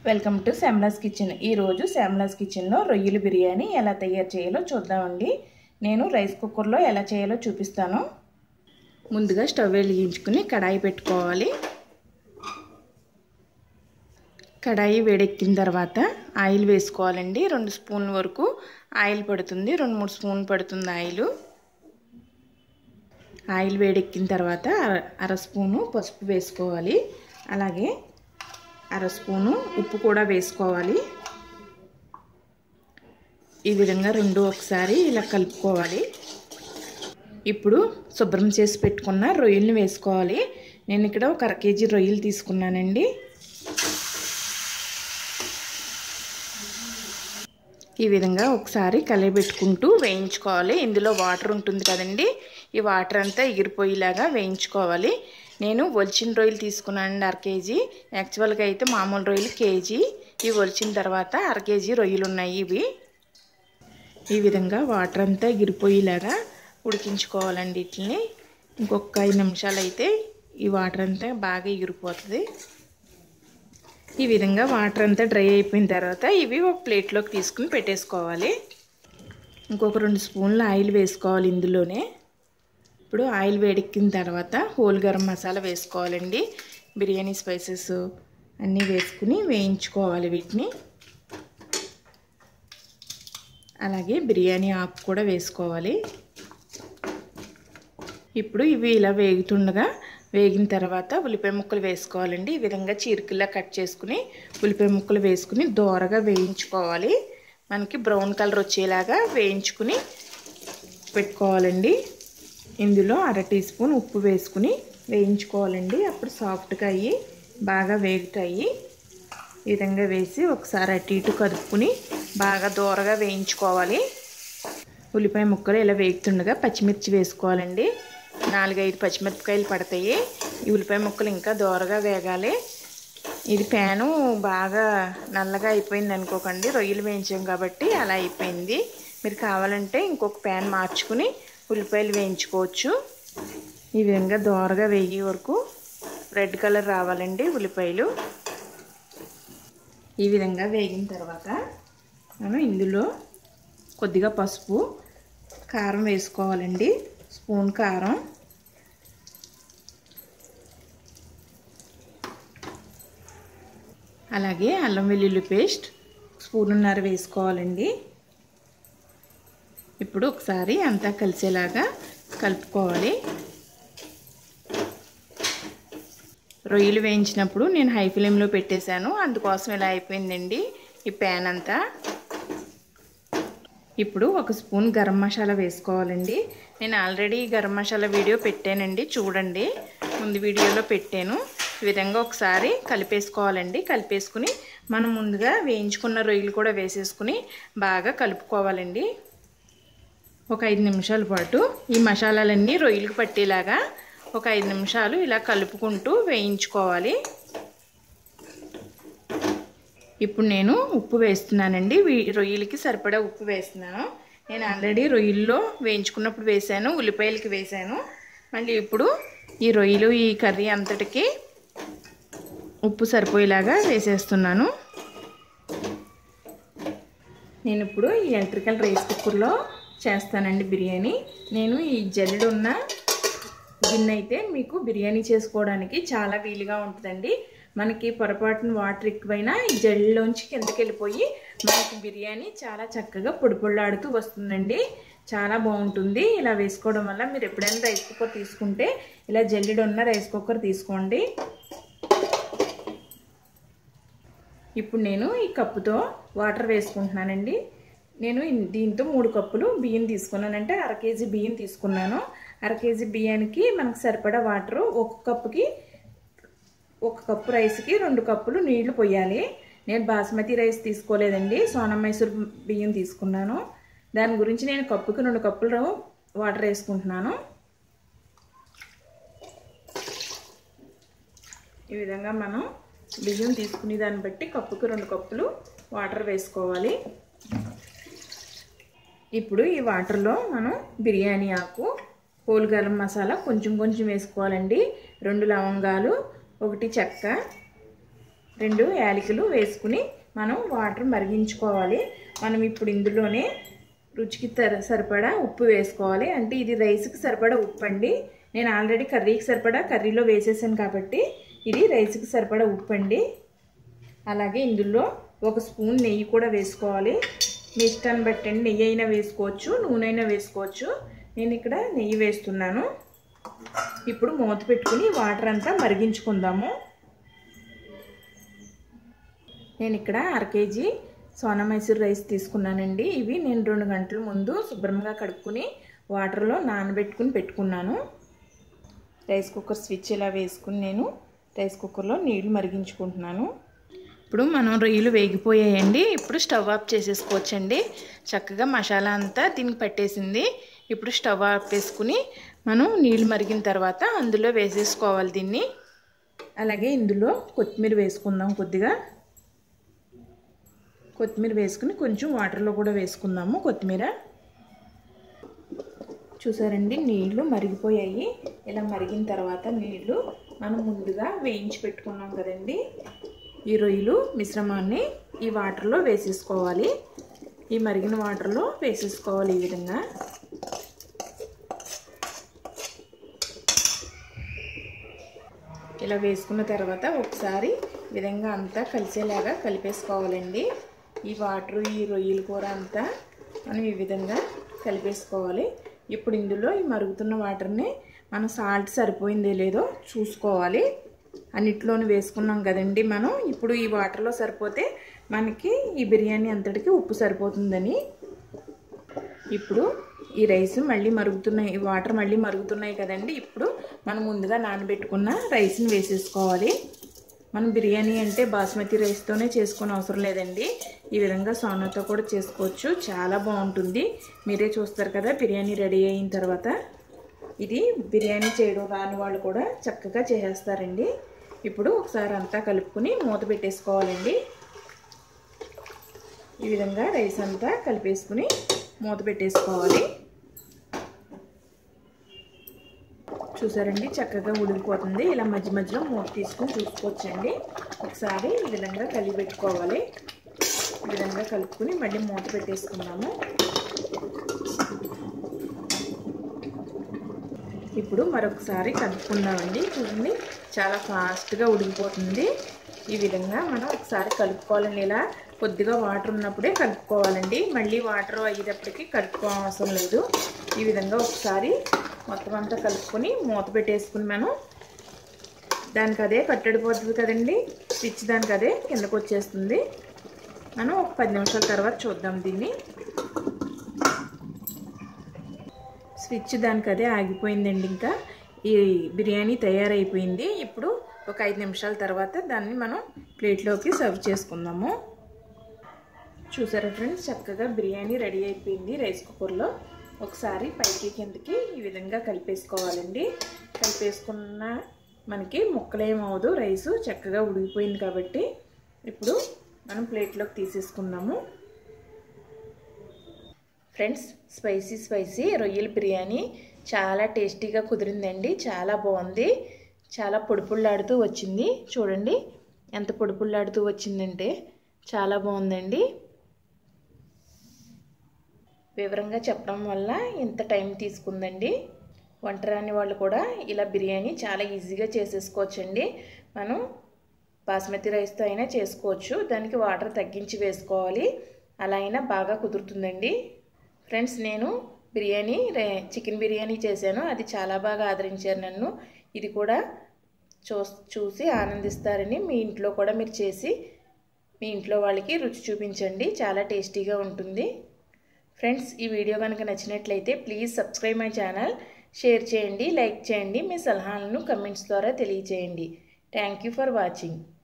welcome to శ్యామ్లాస్ kitchen ఈరోజు శ్యామ్లాస్ కిచెన్లో రొయ్యలు బిర్యానీ ఎలా తయారు చేయాలో చూద్దామండి నేను రైస్ కుక్కర్లో ఎలా చేయాలో చూపిస్తాను ముందుగా స్టవ్ వెలిగించుకుని కడాయి పెట్టుకోవాలి కడాయి వేడెక్కిన తర్వాత ఆయిల్ వేసుకోవాలండి రెండు స్పూన్ల వరకు ఆయిల్ పడుతుంది రెండు మూడు స్పూన్లు పడుతుంది ఆయిల్ ఆయిల్ వేడెక్కిన తర్వాత అర స్పూను పసుపు వేసుకోవాలి అలాగే అర స్పూను ఉప్పు కూడా వేసుకోవాలి ఈ విధంగా రెండు ఒకసారి ఇలా కలుపుకోవాలి ఇప్పుడు శుభ్రం చేసి పెట్టుకున్న రొయ్యల్ని వేసుకోవాలి నేను ఇక్కడ ఒక అర కేజీ రొయ్యలు తీసుకున్నానండి ఈ విధంగా ఒకసారి కలిపెట్టుకుంటూ వేయించుకోవాలి ఇందులో వాటర్ ఉంటుంది కదండి ఈ వాటర్ అంతా ఎగిరిపోయేలాగా వేయించుకోవాలి నేను ఒలిచిన రొయ్యలు తీసుకున్నానండి అర కేజీ యాక్చువల్గా అయితే మామూలు రొయ్యలు కేజీ ఇవి ఒలిచిన తర్వాత అర కేజీ రొయ్యలు ఉన్నాయి ఇవి ఈ విధంగా వాటర్ అంతా ఎగిరిపోయేలాగా ఉడికించుకోవాలండి వీటిని ఇంకొక ఐదు నిమిషాలు అయితే ఈ వాటర్ అంతా బాగా ఎగిరిపోతుంది ఈ విధంగా వాటర్ అంతా డ్రై అయిపోయిన తర్వాత ఇవి ఒక ప్లేట్లోకి తీసుకుని పెట్టేసుకోవాలి ఇంకొక రెండు స్పూన్లు ఆయిల్ వేసుకోవాలి ఇందులోనే ఇప్పుడు ఆయిల్ వేడెక్కిన తర్వాత హోల్ గరం మసాలా వేసుకోవాలండి బిర్యానీ స్పైసెస్ అన్నీ వేసుకుని వేయించుకోవాలి వీటిని అలాగే బిర్యానీ ఆకు కూడా వేసుకోవాలి ఇప్పుడు ఇవి ఇలా వేగుతుండగా వేగిన తర్వాత ఉల్లిపాయ ముక్కలు వేసుకోవాలండి ఈ విధంగా చీరికల్లా కట్ చేసుకుని ఉల్లిపాయ ముక్కలు వేసుకుని దోరగా వేయించుకోవాలి మనకి బ్రౌన్ కలర్ వచ్చేలాగా వేయించుకుని పెట్టుకోవాలండి ఇందులో అర టీ స్పూన్ ఉప్పు వేసుకుని వేయించుకోవాలండి అప్పుడు సాఫ్ట్గా అయ్యి బాగా వేగుతాయి ఈ విధంగా వేసి ఒకసారి అటు ఇటు కదుపుకుని బాగా దూరగా వేయించుకోవాలి ఉల్లిపాయ ముక్కలు ఇలా వేగుతుండగా పచ్చిమిర్చి వేసుకోవాలండి నాలుగైదు పచ్చిమిరపకాయలు పడతాయి ఈ ఉల్లిపాయ ముక్కలు ఇంకా దోరగా వేగాలి ఇది ప్యాను బాగా నల్లగా అయిపోయింది అనుకోకండి రొయ్యలు వేయించాం కాబట్టి అలా అయిపోయింది మీరు కావాలంటే ఇంకొక ప్యాన్ మార్చుకుని ఉల్లిపాయలు వేయించుకోవచ్చు ఈ విధంగా దోరగా వేగే వరకు రెడ్ కలర్ రావాలండి ఉల్లిపాయలు ఈ విధంగా వేగిన తర్వాత మనం ఇందులో కొద్దిగా పసుపు కారం వేసుకోవాలండి స్పూన్ కారం అలాగే అల్లం వెల్లుల్లి పేస్ట్ స్పూనున్నర వేసుకోవాలండి ఇప్పుడు ఒకసారి అంతా కలిసేలాగా కలుపుకోవాలి రొయ్యలు వేయించినప్పుడు నేను హై ఫ్లేమ్లో పెట్టేశాను అందుకోసం ఇలా అయిపోయిందండి ఈ ప్యాన్ అంతా ఇప్పుడు ఒక స్పూన్ గరం మసాలా వేసుకోవాలండి నేను ఆల్రెడీ గరం మసాలా వీడియో పెట్టానండి చూడండి ముందు వీడియోలో పెట్టాను ఈ విధంగా ఒకసారి కలిపేసుకోవాలండి కలిపేసుకుని మనం ముందుగా వేయించుకున్న రొయ్యలు కూడా వేసేసుకుని బాగా కలుపుకోవాలండి ఒక ఐదు నిమిషాల పాటు ఈ మసాలాలన్నీ రొయ్యలకు పట్టేలాగా ఒక ఐదు నిమిషాలు ఇలా కలుపుకుంటూ వేయించుకోవాలి ఇప్పుడు నేను ఉప్పు వేస్తున్నానండి రొయ్యలకి సరిపడా ఉప్పు వేస్తున్నాను నేను ఆల్రెడీ రొయ్యల్లో వేయించుకున్నప్పుడు వేసాను ఉల్లిపాయలకి వేసాను మళ్ళీ ఇప్పుడు ఈ రొయ్యలు ఈ కర్రీ అంతటికి ఉప్పు సరిపోయేలాగా వేసేస్తున్నాను నేను ఇప్పుడు ఈ ఎలక్ట్రికల్ రైస్ కుక్కర్లో చేస్తానండి బిర్యానీ నేను ఈ జల్లెడు ఉన్న గిన్నె అయితే మీకు బిర్యానీ చేసుకోవడానికి చాలా వీలుగా ఉంటుందండి మనకి పొరపాటున వాటర్ ఎక్కువైనా ఈ జల్లులోంచి కిందకి వెళ్ళిపోయి మనకి బిర్యానీ చాలా చక్కగా పొడి పొళ్ళాడుతూ వస్తుందండి చాలా బాగుంటుంది ఇలా వేసుకోవడం వల్ల మీరు ఎప్పుడైనా రైస్ కుక్కర్ తీసుకుంటే ఇలా జల్లెడు ఉన్న రైస్ కుక్కర్ తీసుకోండి ఇప్పుడు నేను ఈ కప్పుతో వాటర్ వేసుకుంటున్నానండి నేను దీంతో మూడు కప్పులు బియ్యం తీసుకున్నానంటే అర కేజీ బియ్యం తీసుకున్నాను అర కేజీ బియ్యానికి మనకు సరిపడా వాటరు ఒక కప్పుకి ఒక కప్పు రైస్కి రెండు కప్పులు నీళ్లు పోయాలి నేను బాస్మతి రైస్ తీసుకోలేదండి సోనా మైసూర్ బియ్యం తీసుకున్నాను దాని గురించి నేను కప్పుకి రెండు కప్పులు వాటర్ వేసుకుంటున్నాను ఈ విధంగా మనం బియ్యం తీసుకునే దాన్ని బట్టి కప్పుకి రెండు కప్పులు వాటర్ వేసుకోవాలి ఇప్పుడు ఈ వాటర్లో మనం బిర్యానీ ఆకు హోల్ గరం మసాలా కొంచెం కొంచెం వేసుకోవాలండి రెండు లవంగాలు ఒకటి చెక్క రెండు యాలకులు వేసుకుని మనం వాటర్ మరిగించుకోవాలి మనం ఇప్పుడు ఇందులోనే రుచికి తర సరిపడా ఉప్పు వేసుకోవాలి అంటే ఇది రైస్కి సరిపడా ఉప్పు అండి నేను ఆల్రెడీ కర్రీకి సరిపడా కర్రీలో వేసేసాను కాబట్టి ఇది రైస్కి సరిపడా ఉప్పు అండి అలాగే ఇందులో ఒక స్పూన్ నెయ్యి కూడా వేసుకోవాలి మీ ఇష్టాన్ని బట్టండి నెయ్యి అయినా వేసుకోవచ్చు నూనె అయినా వేసుకోవచ్చు నేను ఇక్కడ నెయ్యి వేస్తున్నాను ఇప్పుడు మూత పెట్టుకుని వాటర్ అంతా మరిగించుకుందాము నేను ఇక్కడ అర కేజీ సోనా మైసూర్ రైస్ తీసుకున్నానండి ఇవి నేను రెండు గంటల ముందు శుభ్రంగా కడుక్కుని వాటర్లో నానబెట్టుకుని పెట్టుకున్నాను రైస్ కుక్కర్ స్విచ్ ఇలా వేసుకుని నేను రైస్ కుక్కర్లో నీళ్లు మరిగించుకుంటున్నాను ఇప్పుడు మనం రొయ్యలు వేగిపోయాయండి ఇప్పుడు స్టవ్ ఆఫ్ చేసేసుకోవచ్చండి చక్కగా మసాలా అంతా దీనికి పట్టేసింది ఇప్పుడు స్టవ్ ఆఫ్ వేసుకుని మనం నీళ్ళు మరిగిన తర్వాత అందులో వేసేసుకోవాలి దీన్ని అలాగే ఇందులో కొత్తిమీర వేసుకుందాం కొద్దిగా కొత్తిమీర వేసుకుని కొంచెం వాటర్లో కూడా వేసుకుందాము కొత్తిమీర చూసారండి నీళ్లు మరిగిపోయాయి ఇలా మరిగిన తర్వాత నీళ్లు మనం ముందుగా వేయించి పెట్టుకున్నాం కదండి ఈ రొయ్యలు మిశ్రమాన్ని ఈ వాటర్లో వేసేసుకోవాలి ఈ మరిగిన వాటర్లో వేసేసుకోవాలి ఈ విధంగా ఇలా వేసుకున్న తర్వాత ఒకసారి విధంగా అంతా కలిసేలాగా కలిపేసుకోవాలండి ఈ వాటర్ ఈ రొయ్యల కూర అంతా మనం ఈ విధంగా కలిపేసుకోవాలి ఇప్పుడు ఇందులో ఈ మరుగుతున్న వాటర్ని మనం సాల్ట్ సరిపోయిందో లేదో చూసుకోవాలి అన్నిట్లోనూ వేసుకున్నాం కదండి మనం ఇప్పుడు ఈ వాటర్లో సరిపోతే మనకి ఈ బిర్యానీ అంతటికి ఉప్పు సరిపోతుందని ఇప్పుడు ఈ రైస్ మళ్ళీ మరుగుతున్నాయి ఈ వాటర్ మళ్ళీ మరుగుతున్నాయి కదండి ఇప్పుడు మనం ముందుగా నానబెట్టుకున్న రైస్ని వేసేసుకోవాలి మనం బిర్యానీ అంటే బాస్మతి రైస్తోనే చేసుకునే అవసరం లేదండి ఈ విధంగా సోనాతో కూడా చేసుకోవచ్చు చాలా బాగుంటుంది మీరే చూస్తారు కదా బిర్యానీ రెడీ అయిన తర్వాత ఇది బిర్యానీ చేయడం రాని వాళ్ళు కూడా చక్కగా చేసేస్తారండి ఇప్పుడు ఒకసారి అంతా కలుపుకొని మూత పెట్టేసుకోవాలండి ఈ విధంగా రైస్ అంతా కలిపేసుకుని మూత పెట్టేసుకోవాలి చూసారండి చక్కగా ఉడికిపోతుంది ఇలా మధ్య మధ్యలో మూత తీసుకొని చూసుకోవచ్చండి ఒకసారి ఈ విధంగా కలిపి పెట్టుకోవాలి ఈ విధంగా కలుపుకొని మళ్ళీ మూత పెట్టేసుకున్నాము ఇప్పుడు మరొకసారి కలుపుకుందామండి చూడండి చాలా ఫాస్ట్గా ఉడికిపోతుంది ఈ విధంగా మనం ఒకసారి కలుపుకోవాలండి ఇలా కొద్దిగా వాటర్ ఉన్నప్పుడే కలుపుకోవాలండి మళ్ళీ వాటర్ అయ్యేటప్పటికి కలుపుకోవడం అవసరం లేదు ఈ విధంగా ఒకసారి మొత్తం అంతా కలుపుకొని మూత పెట్టేసుకుని మనం దానికి అదే కట్టడిపోతుంది కదండి స్విచ్ దానికి అదే కిందకు వచ్చేస్తుంది మనం ఒక పది నిమిషాల తర్వాత చూద్దాం దీన్ని స్విచ్ దానికి అదే ఆగిపోయిందండి ఇంకా ఈ బిర్యానీ తయారైపోయింది ఇప్పుడు ఒక ఐదు నిమిషాల తర్వాత దాన్ని మనం ప్లేట్లోకి సర్వ్ చేసుకుందాము చూసారా ఫ్రెండ్స్ చక్కగా బిర్యానీ రెడీ అయిపోయింది రైస్ కుక్కర్లో ఒకసారి పైకి కిందకి ఈ విధంగా కలిపేసుకోవాలండి కలిపేసుకున్న మనకి ముక్కలేమవదు రైసు చక్కగా ఉడికిపోయింది కాబట్టి ఇప్పుడు మనం ప్లేట్లోకి తీసేసుకుందాము ఫ్రెండ్స్ స్పైసీ స్పైసీ రొయ్యల బిర్యానీ చాలా టేస్టీగా కుదిరిందండి చాలా బాగుంది చాలా పొడిపుళ్ళాడుతూ వచ్చింది చూడండి ఎంత పొడిపుళ్ళాడుతూ వచ్చిందంటే చాలా బాగుందండి వివరంగా చెప్పడం వల్ల ఇంత టైం తీసుకుందండి వంట రాని వాళ్ళు కూడా ఇలా బిర్యానీ చాలా ఈజీగా చేసేసుకోవచ్చండి మనం బాస్మతి రైస్తో అయినా చేసుకోవచ్చు దానికి వాటర్ తగ్గించి వేసుకోవాలి అలా అయినా బాగా కుదురుతుందండి ఫ్రెండ్స్ నేను బిర్యానీ చికెన్ బిర్యానీ చేశాను అది చాలా బాగా ఆదరించారు నన్ను ఇది కూడా చూ చూసి ఆనందిస్తారని మీ ఇంట్లో కూడా మీరు చేసి మీ ఇంట్లో వాళ్ళకి రుచి చూపించండి చాలా టేస్టీగా ఉంటుంది ఫ్రెండ్స్ ఈ వీడియో కనుక నచ్చినట్లయితే please subscribe my channel share చేయండి లైక్ చేయండి మీ సలహాలను కమెంట్స్ ద్వారా తెలియచేయండి థ్యాంక్ యూ ఫర్ వాచింగ్